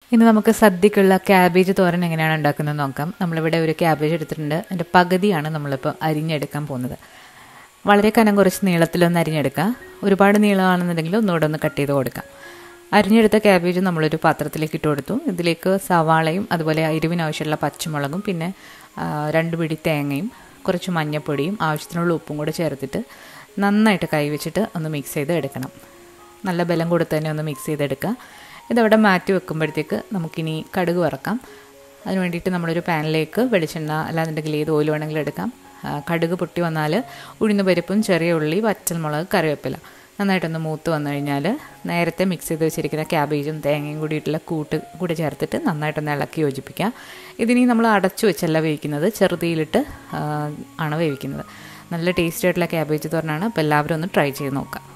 ഇനി നമുക്ക് സദ്യക്കുള്ള ക്യാബേജ് തോരൻ എങ്ങനെയാണ് ഉണ്ടാക്കുന്നത് നോക്കാം നമ്മളിവിടെ ഒരു ക്യാബേജ് എടുത്തിട്ടുണ്ട് അതിൻ്റെ പകുതിയാണ് നമ്മളിപ്പോൾ അരിഞ്ഞെടുക്കാൻ പോകുന്നത് വളരെ കനം കുറച്ച് നീളത്തിലൊന്ന് അരിഞ്ഞെടുക്കുക ഒരുപാട് നീളമാണെന്നുണ്ടെങ്കിൽ ഒന്നുകൂടെ ഒന്ന് കട്ട് ചെയ്ത് കൊടുക്കാം അരിഞ്ഞെടുത്ത ക്യാബേജ് നമ്മളൊരു പാത്രത്തിലേക്ക് ഇട്ട് കൊടുത്തു ഇതിലേക്ക് സവാളയും അതുപോലെ എരിവിനാവശ്യമുള്ള പച്ചമുളകും പിന്നെ രണ്ട് പിടി തേങ്ങയും കുറച്ച് മഞ്ഞൾപ്പൊടിയും ആവശ്യത്തിനുള്ള ഉപ്പും കൂടെ ചേർത്തിട്ട് നന്നായിട്ട് കൈവച്ചിട്ട് ഒന്ന് മിക്സ് ചെയ്ത് എടുക്കണം നല്ല ബലം കൊടുത്ത് തന്നെ ഒന്ന് മിക്സ് ചെയ്തെടുക്കുക ഇതവിടെ മാറ്റി വെക്കുമ്പോഴത്തേക്ക് നമുക്കിനി കടുക് വറക്കാം അതിന് വേണ്ടിയിട്ട് നമ്മളൊരു പാനിലേക്ക് വെളിച്ചെണ്ണ അല്ലാന്നുണ്ടെങ്കിൽ ഏത് ഓയിൽ വേണമെങ്കിലും എടുക്കാം കടുക് പൊട്ടി വന്നാൽ ഉഴുന്ന് പരിപ്പും ചെറിയ ഉള്ളി വറ്റൽമുളക് കറിവേപ്പില നന്നായിട്ടൊന്ന് മൂത്ത് വന്നു കഴിഞ്ഞാൽ നേരത്തെ മിക്സ് ചെയ്ത് വെച്ചിരിക്കുന്ന ക്യാബേജും തേങ്ങയും കൂടിയിട്ടുള്ള കൂട്ട് കൂടി ചേർത്തിട്ട് നന്നായിട്ടൊന്ന് ഇളക്കി യോജിപ്പിക്കുക ഇതിനി നമ്മൾ അടച്ചു വെച്ചല്ല വേവിക്കുന്നത് ചെറുതിയിലിട്ട് ആണ് വേവിക്കുന്നത് നല്ല ടേസ്റ്റി ആയിട്ടുള്ള ക്യാബേജ് തോരനാണ് അപ്പോൾ എല്ലാവരും ഒന്ന് ട്രൈ ചെയ്ത് നോക്കാം